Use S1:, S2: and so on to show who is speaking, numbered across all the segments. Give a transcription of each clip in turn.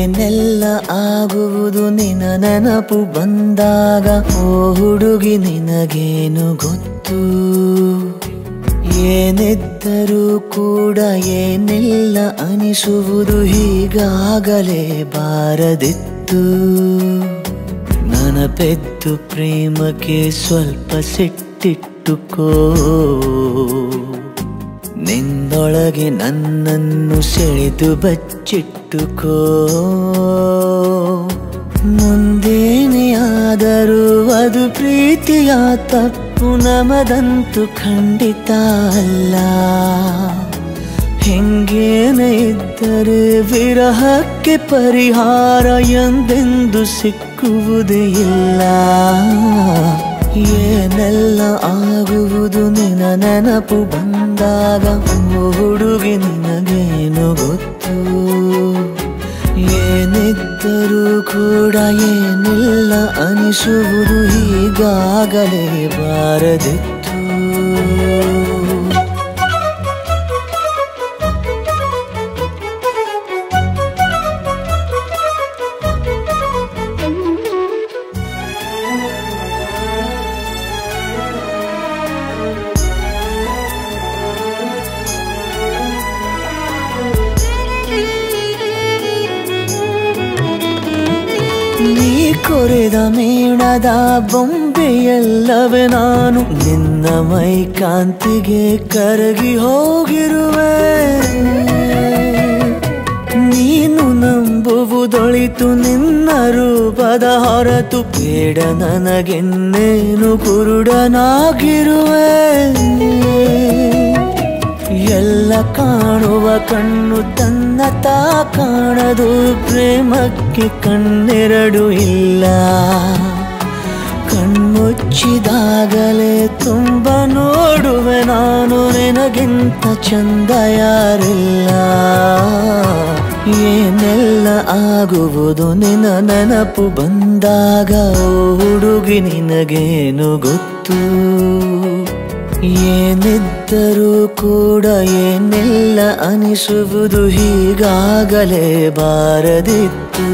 S1: ಏನೆಲ್ಲ ಆಗುವುದು ನಿನ ನೆನಪು ಬಂದಾಗ ಓ ಹುಡುಗಿ ನಿನಗೇನು ಗೊತ್ತು ಏನಿದ್ದರೂ ಕೂಡ ಏನೆಲ್ಲ ಅನಿಸುವುದು ಹೀಗಾಗಲೇ ಬಾರದಿತ್ತು ನನಪೆದ್ದು ಪ್ರೇಮಕ್ಕೆ ಸ್ವಲ್ಪ ಸಿಟ್ಟಿಟ್ಟುಕೋ ನಿನ್ನೊಳಗೆ ನನ್ನನ್ನು ಸೆಳೆದು ಬಚ್ಚಿಟ್ಟುಕೋ ಮುಂದೇನೇ ಆದರೂ ಅದು ಪ್ರೀತಿಯ ತಪ್ಪು ನಮದಂತೂ ಖಂಡಿತ ಅಲ್ಲ ಹೆಂಗೇನೆ ಇದ್ದರೆ ವಿರಹಕ್ಕೆ ಪರಿಹಾರ ಎಂದೆಂದು ಸಿಕ್ಕುವುದೇ ಇಲ್ಲ ಏನೆಲ್ಲ ಆಗುವುದು ನಿನ ನೆನಪು ಬಂದಾಗ ಓ ಹುಡುಗಿ ನಿನಗೇನು ಗೊತ್ತು ಏನಿದ್ದರೂ ಕೂಡ ಏನಿಲ್ಲ ಅನಿಸುವುದು ಹೀಗಾಗಲೇ ಬಾರದಿತ್ತು ನೀ ಕೊರೆದ ಮೇಣದ ಬೊಂಬೆಯಲ್ಲವೇ ನಾನು ನಿನ್ನ ಮೈ ಕಾಂತಿಗೆ ಕರಗಿ ಹೋಗಿರುವೆ ನೀನು ನಂಬುವುದೊಳಿತು ನಿನ್ನ ರೂಪದ ಹೊರತು ಬೇಡ ನನಗೆನ್ನೇನು ಕುರುಡನಾಗಿರುವೆ ಎಲ್ಲ ಕಾಣುವ ಕಣ್ಣು ತನ್ನ ತಾ ಕಾಣದು ಪ್ರೇಮಕ್ಕೆ ಕಣ್ಣೆರಡು ಇಲ್ಲ ಕಣ್ಮುಚ್ಚಿದಾಗಲೇ ತುಂಬ ನೋಡುವೆ ನಾನು ನಿನಗಿಂತ ಚಂದ ಯಾರಿಲ್ಲ ಏನೆಲ್ಲ ಆಗುವುದು ನಿನ ನೆನಪು ಬಂದಾಗ ಓ ಹುಡುಗಿ ನಿನಗೇನು ಗೊತ್ತು ಏನಿದ್ದರೂ ಕೂಡ ಏನೆಲ್ಲ ಅನಿಸುವುದು ಹೀಗಾಗಲೇ ಬಾರದಿತ್ತು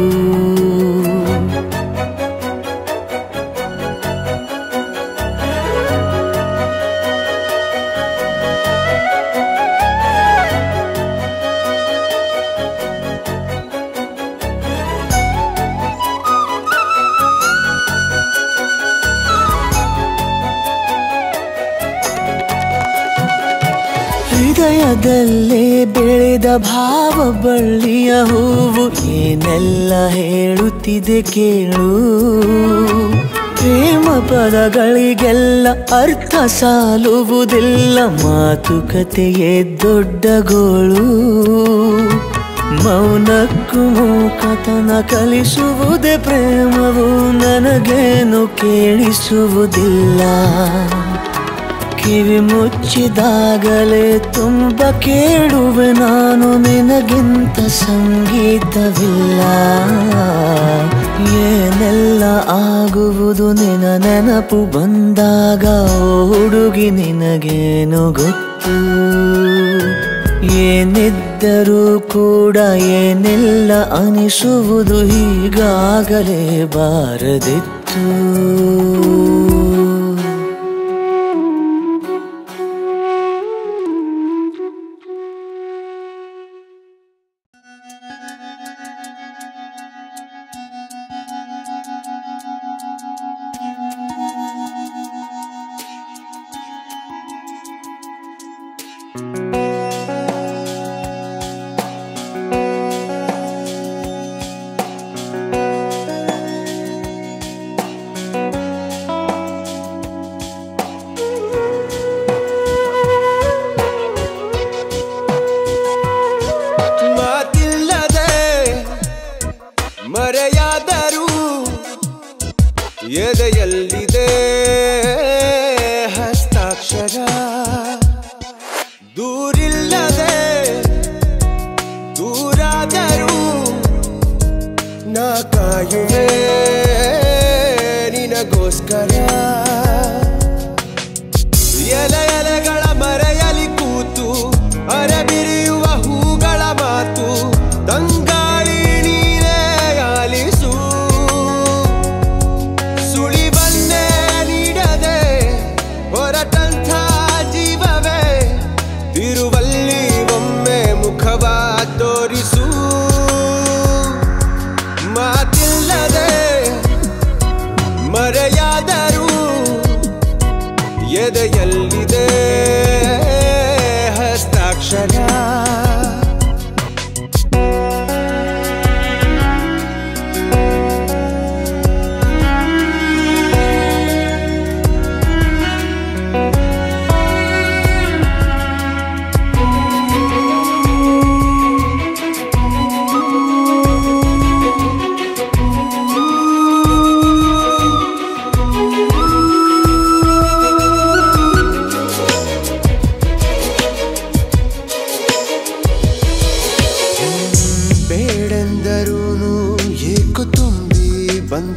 S1: ಹೃದಯದಲ್ಲೇ ಬೆಳೆದ ಭಾವ ಬಳ್ಳಿಯ ಹೂವು ಏನೆಲ್ಲ ಹೇಳುತ್ತಿದೆ ಕೇಳು ಪ್ರೇಮ ಪದಗಳಿಗೆಲ್ಲ ಅರ್ಥ ಸಾಲುವುದಿಲ್ಲ ಮಾತುಕತೆಯೇ ದೊಡ್ಡ ಗೋಳು ಮೌನಕ್ಕೂ ಮೂಕತನ ಕಲಿಸುವುದೇ ಪ್ರೇಮವು ನನಗೇನು ಕೇಳಿಸುವುದಿಲ್ಲ ಕಿವಿ ಮುಚ್ಚಿದಾಗಲೇ ತುಂಬ ಕೇಳುವೆ ನಾನು ನಿನಗಿಂತ ಸಂಗೀತವಿಲ್ಲ ಏನೆಲ್ಲ ಆಗುವುದು ನಿನ ನೆನಪು ಬಂದಾಗ ಓ ಹುಡುಗಿ ನಿನಗೇನು ಗೊತ್ತು ಏನಿದ್ದರೂ ಕೂಡ ಏನೆಲ್ಲ ಅನಿಸುವುದು ಹೀಗಾಗಲೇ ಬಾರದಿತ್ತು
S2: ಮಾತಿಲ್ಲದೆ ಮರೆಯಾದರೂ ಎದೆಯಲ್ಲಿದೆ ಹಸ್ತಾಕ್ಷರ ದೂರಿಲ್ಲದೆ ದೂರಾದರೂ ನಾ ಕಾಯುವೆ ನಿನಗೋಸ್ಕರ ಎಲೆ ಎಲೆಗಳ ಮರೆಯಲಿ ಕೂತು ಅರಬಿರಿಯುವ ಹೂಗಳ ಮಾತು ತಂಗಾಳಿ ನೀ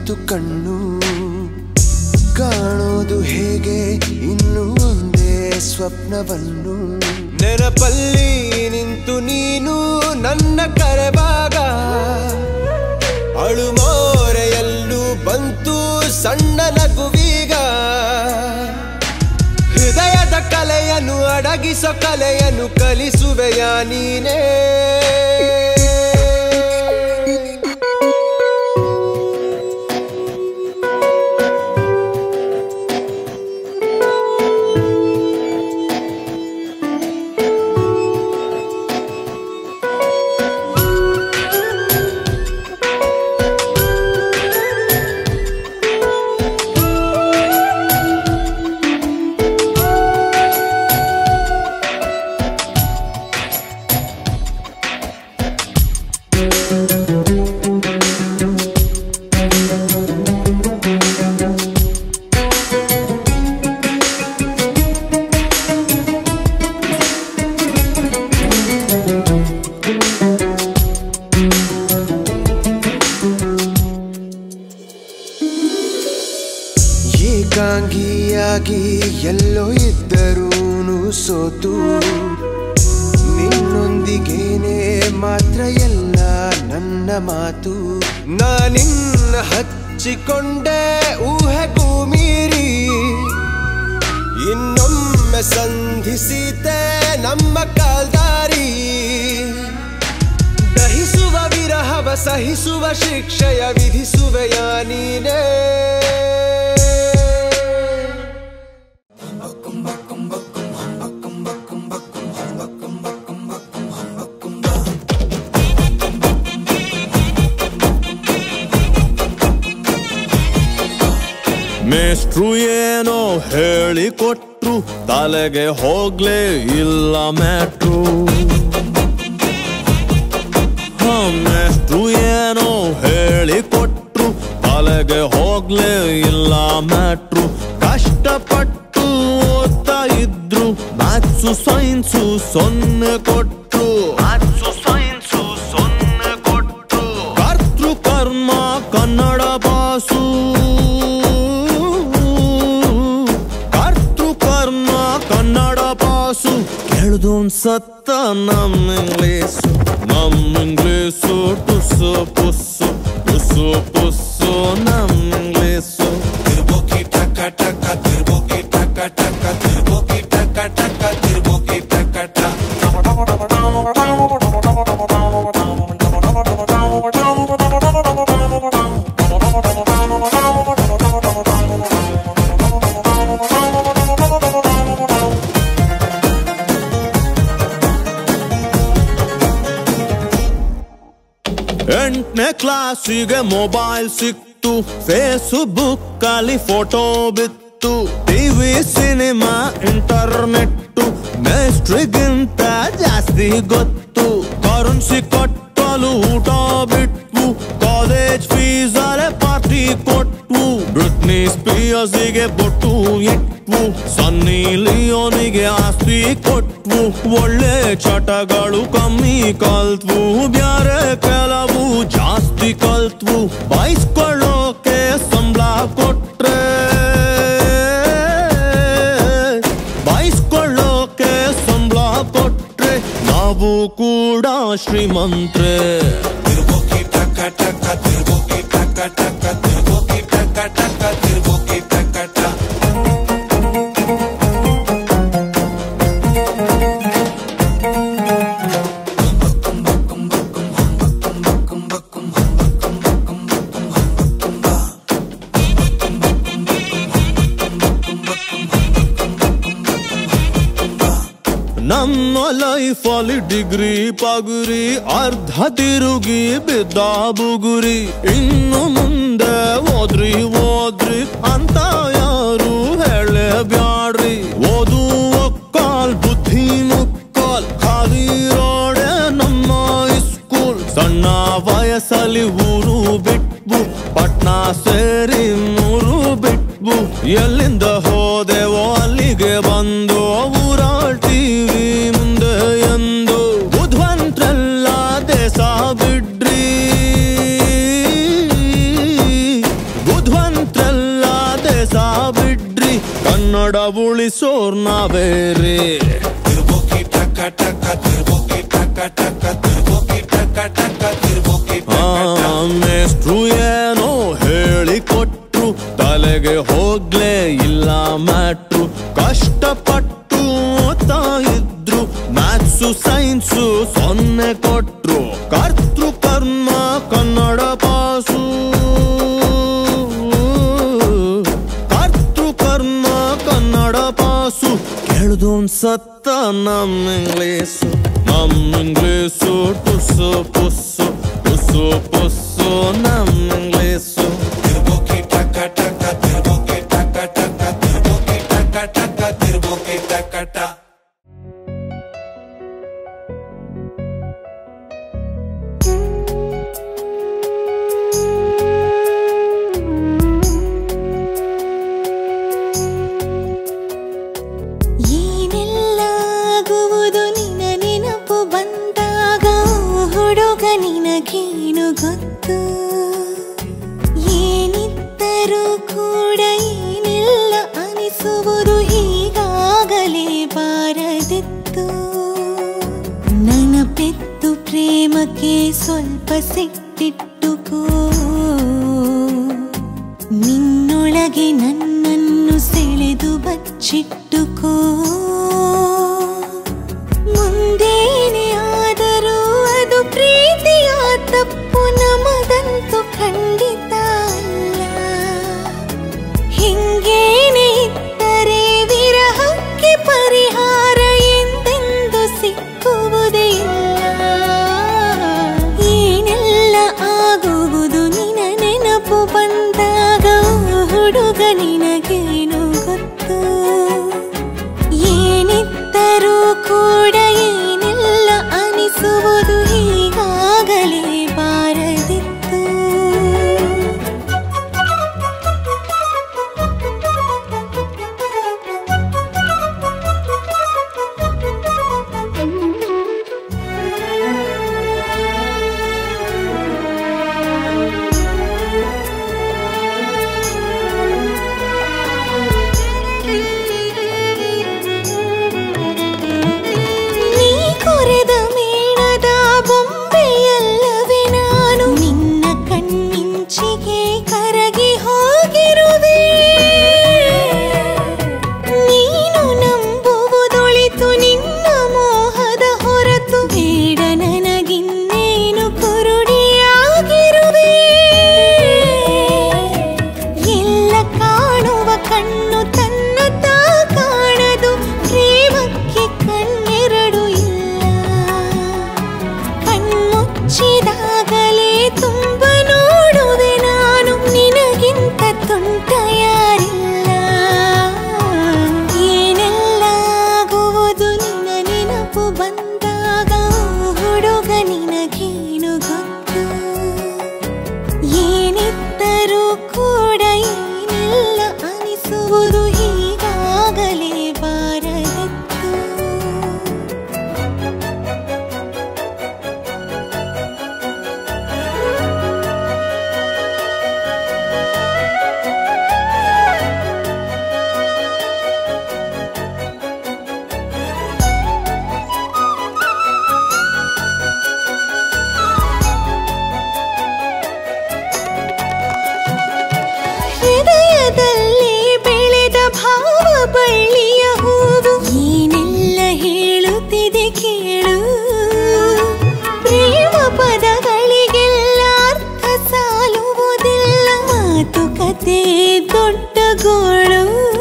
S2: ಮತ್ತು ಕಣ್ಣು ಕಾಣೋದು ಹೇಗೆ ಇನ್ನು ಒಂದೇ ಸ್ವಪ್ನವನ್ನು ನೆನಪಲ್ಲಿ ನಿಂತು ನೀನು ನನ್ನ ಕರೆವಾಗ ಅಳುಮೋರೆಯಲ್ಲೂ ಬಂತು ಸಣ್ಣ ನಗುವೀಗ ಹೃದಯದ ಕಲೆಯನ್ನು ಅಡಗಿಸೋ ಕಲೆಯನ್ನು ಕಲಿಸುವೆಯ ನೀನೇ ಏಕಾಂಗಿಯಾಗಿ ಎಲ್ಲೋ ಇದ್ದರೂ ಸೋತು ನಿನ್ನೊಂದಿಗೇನೆ ಮಾತ್ರ ಎಲ್ಲ ನನ್ನ ಮಾತು ನಾನಿನ್ನ ಹಚ್ಚಿಕೊಂಡೆ ಊಹೆಗೂ ಮೀರಿ ಇನ್ನೊಮ್ಮೆ ಸಂಧಿಸಿತೆ ನಮ್ಮ ಕಾಲ್ದಾರಿ ದಹಿಸುವ ವಿರಹವ ಸಹಿಸುವ ಶಿಕ್ಷೆಯ ವಿಧಿಸುವೆಯ ನೀನೇ
S3: ಮೇಷ್ಟ್ರು ಏನೋ ಹೇಳಿಕೊಟ್ರು ತಲೆಗೆ ಹೋಗ್ಲೇ ಇಲ್ಲ ಮ್ಯಾಟ್ರು ಹ, ಮೇಷ್ಟ್ರು ಏನೋ ಹೇಳಿಕೊಟ್ರು ತಲೆಗೆ ಹೋಗ್ಲೇ ಇಲ್ಲ ಮ್ಯಾಟ್ರು ಕಷ್ಟಪಟ್ಟು ಓದ್ತಾ ಇದ್ರು ಮ್ಯಾಥ್ಸು ಸೈನ್ಸು ಸೊನ್ನೆ ಕೊಟ್ರು ಮ್ಯಾಥ್ಸು ಸೈನ್ಸು ಸೊನ್ನೆ ಕೊಟ್ರು ಕರ್ತೃ ಕರ್ಮ ಕನ್ನಡ ಬಾಸು ಕರ್ತೃ ಕರ್ಮ ಕನ್ನಡ ಪಾಸು ಕೇಳ್ದೋನ್ ಸತ್ತ ನಮ್ಮ ಇಂಗ್ಲೀಸು ನಮ್ಮ ಇಂಗ್ಲೀಸು ಟುಸ್ಸು ಪುಸ್ಸು ಟುಸ್ಸು ಪುಸ್ಸು ನಮ್ಮ ಇಂಗ್ಲೀಸು ಎಂಟನೇ ಕ್ಲಾಸಿಗೆ ಮೊಬೈಲ್ ಸಿಕ್ತು ಫೇಸ್ಬುಕ್ ಅಲ್ಲಿ ಫೋಟೋ ಬಿತ್ತು ಟಿವಿ ಸಿನಿಮಾ ಇಂಟರ್ನೆಟ್ ಮೇಸ್ಟ್ರಿಗಿಂತ ಜಾಸ್ತಿ ಗೊತ್ತು ಕರೆನ್ಸಿ ಕಟ್ಟಲು ಊಟ ಬಿಟ್ವು ಕಾಲೇಜ್ ಫೀಸ್ ಅಲ್ಲೇ ಪಾರ್ಟಿ ಕೊಟ್ವು ಬ್ರಿಟ್ನಿ ಸ್ಪಿಯರ್ಸಿಗೆ ಬೊಟ್ಟು ಇಟ್ವು ಸನ್ನಿ ಲಿಯೋನಿಗೆ ಆಸ್ತಿ ಕೊಟ್ವು ಒಳ್ಳೆ ಚಟಗಳು ಕಮ್ಮಿ ಕಲ್ತ್ವು ಬ್ಯಾರೆ ಕೆಲವು ಜಾಸ್ತಿ ಕಲ್ತ್ವು ಬಯಸ್ಕೊಳ್ಳೋಕೆ ಸಂಬಳ ಕೊಟ್ರೆ ಬಯಸ್ಕೊಳ್ಳೋಕೆ ಸಂಬಳ ಕೊಟ್ರೆ ನಾವು ಕೂಡ ಶ್ರೀಮಂತ್ರೆ ನಮ್ಮ ಲೈಫಲ್ಲಿ ಡಿಗ್ರಿ ಪಗುರಿ ಅರ್ಧ ತಿರುಗಿ ಬಿದ್ದ ಬುಗುರಿ ಇನ್ನು ಮುಂದೆ ಓದ್ರಿ ಓದ್ರಿ ಅಂತ ಯಾರು ಹೇಳೇ ಬ್ಯಾಡ್ರಿ ಓದು ಒಕ್ಕಾಲ್ ಬುದ್ಧಿ ಮುಕ್ಕಾಲ್ ಖಾಲಿ ರೋಡೆ ನಮ್ಮ ಸ್ಕೂಲ್ ಸಣ್ಣ ವಯಸ್ಸಲ್ಲಿ ಊರು ಬಿಟ್ವು ಪಟ್ನಾ ಸೇರಿ ಮೂರು ಬಿಟ್ವು ಎಲ್ಲಿಂದ ಹೋದೆವೋ ಅಲ್ಲಿಗೆ ಬಂದು ಊರಾಳ್ ಟಿವಿ ಮುಂದೆ ಎಂದು ಬುದ್ಧವಂತ್ರೆಲ್ಲ ದೇಶ ಬಿಡ್ರಿ ಉಳಿಸೋರ್ ನಾವೇರೇ ಮೇಷ್ಟ್ರು ಏನೋ ಹೇಳಿಕೊಟ್ರು ತಲೆಗೆ ಹೋಗ್ಲೇ ಇಲ್ಲ ಮ್ಯಾಟ್ರು ಕಷ್ಟಪಟ್ಟು ಓದ್ತಾ ಇದ್ರು ಮ್ಯಾಥ್ಸು ಸೈನ್ಸು ಸೊನ್ನೆ ಕೊಟ್ರು ಕರ್ತೃ ಕರ್ಮ ಕನ್ನಡ ಪಾಸು ಕರ್ತೃ ಕರ್ಮ ಕನ್ನಡ ಪಾಸು ಕೇಳ್ದು ಸತ್ತ ನಮ್ಮ ಇಂಗ್ಲೀಸು ನಮ್ಮ ಇಂಗ್ಲೀಸು ಟುಸ್ಸು ಪುಸ್ಸು ಟುಸ್ಸು ಪುಸ್ಸು ನಮ್ಮ ಇಂಗ್ಲೀಸು
S4: ಏನೆಲ್ಲ ಆಗುವುದು ನಿನ ನೆನಪು ಬಂದಾಗ ಹುಡುಗ ನಿನಗೇನು ಗೊತ್ತು ಏನಿದ್ದರೂ ಕೂಡ ಏನೆಲ್ಲ ಅನಿಸುವುದು ಹೀಗಾಗಲೇ ಬಾರದಿತ್ತು ನೆನಪೆತ್ತು ಪ್ರೇಮಕ್ಕೆ ಸ್ವಲ್ಪ ಸಿಟ್ಟಿಟ್ಟುಕೋ ನಿನ್ನೊಳಗೆ ನನ್ನನ್ನು ಸೆಳೆದು ಬಚ್ಚಿಟ್ಟುಕೋ ಮುಂದೇನೆ ಆದರೂ ಅದು ಪ್ರೀತಿಯ ತಪ್ಪು ನಮಗಂತೂ ಖಂಡಿತ ಅಲ್ಲ ಹಿಂಗೇನೆ ಇದ್ದರೆ ವಿರಹಕ್ಕೆ ಪರಿಹಾರ ಎಂದೆಂದು ಸಿಕ್ಕುವುದೇ ಇಲ್ಲ ಏನೆಲ್ಲ ಆಗುವುದು ನಿನ ನೆನಪು ಬಂದಾಗ ಹುಡುಗ ನಿನಗೇನು ಗೊತ್ತು ಏನಿದ್ದರೂ ಕೂಡ ಏನೆಲ್ಲ ಅನಿಸುವುದು ಹೀಗಾಗಲೇ ಬಾರದಿತ್ತು ನೀ ಕೊರೆದ ಮೇಣದ ಬೊಂಬೆಯಲ್ಲವೇ ನಾನು ನಿನ್ನ ಕಣ್ಮಿಂಚಿಗೆ ಕರಗಿ ಹೋಗಿರುವೆ ನೀನು ನಂಬುವುದೊಳಿತು ನಿನ್ನ ಮೋಹದ ಹೊರತು ಬೇಡ ನನಗಿನ್ನೇನು ಕುರುಡಿಯಾಗಿರುವೆ ಎಲ್ಲ ಕಾಣುವ ಕಣ್ಣು ತನ್ನ ತಾ ಕಾಣದು ಪ್ರೇಮಕ್ಕೆ ಕಣ್ಣೆರಡು ಇಲ್ಲ ಕಣ್ಮುಚ್ಚಿದಾಗಲೇ ತುಂಬ ನೋಡುವೆ ನಾನು ನಿನಗಿಂತ ತುಂಟ ಯಾರಿಲ್ಲ ಏನೆಲ್ಲ ಆಗುವುದು ನಿನ್ನ ನೆನಪು ಬಂದಾಗ ಹುಡುಗ ನಿನಗೇನು ಗೊತ್ತು ಏನಿದ್ದರೂ ಕೂಡ ಏನೆಲ್ಲ ಅನಿಸುವುದು ಹೀಗಾಗಲೇ ಬಾರದಿತ್ತು ಹೃದಯದಲ್ಲಿ ಬೆಳೆದ ಭಾವ ಬಳ್ಳಿಯ ಹೂವು ಏನೆಲ್ಲ ಹೇಳುತ್ತಿದೆ ಕೇಳು ಪ್ರೇಮ ಪದಗಳಿಗೆಲ್ಲ ಅರ್ಥ ಸಾಲುವುದಿಲ್ಲ ಮಾತುಕತೆ ದೊಡ್ಡ ಗೋಳು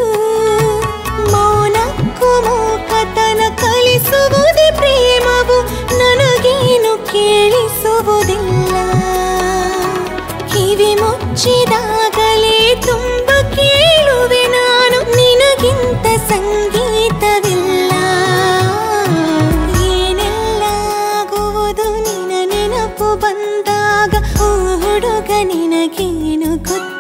S4: ಮೌನಕ್ಕೂ ಮೂಕತನ ಕಲಿಸುವುದೇ ಪ್ರೇಮವು ನನಗೇನು ಕೇಳಿಸುವುದಿಲ್ಲ ಕಿವಿ ಮುಚ್ಚಿದಾಗಲೇ ತುಂಬ ಕೇಳುವೆ ನಾನು ನಿನಗಿಂತ ಸಂಗೀತವಿಲ್ಲ ಏನೆಲ್ಲ ಆಗುವುದು ನಿನ ನೆನಪು ಬಂದಾಗ ಓ ಹುಡುಗ ನಿನಗೇನು ಗೊತ್ತು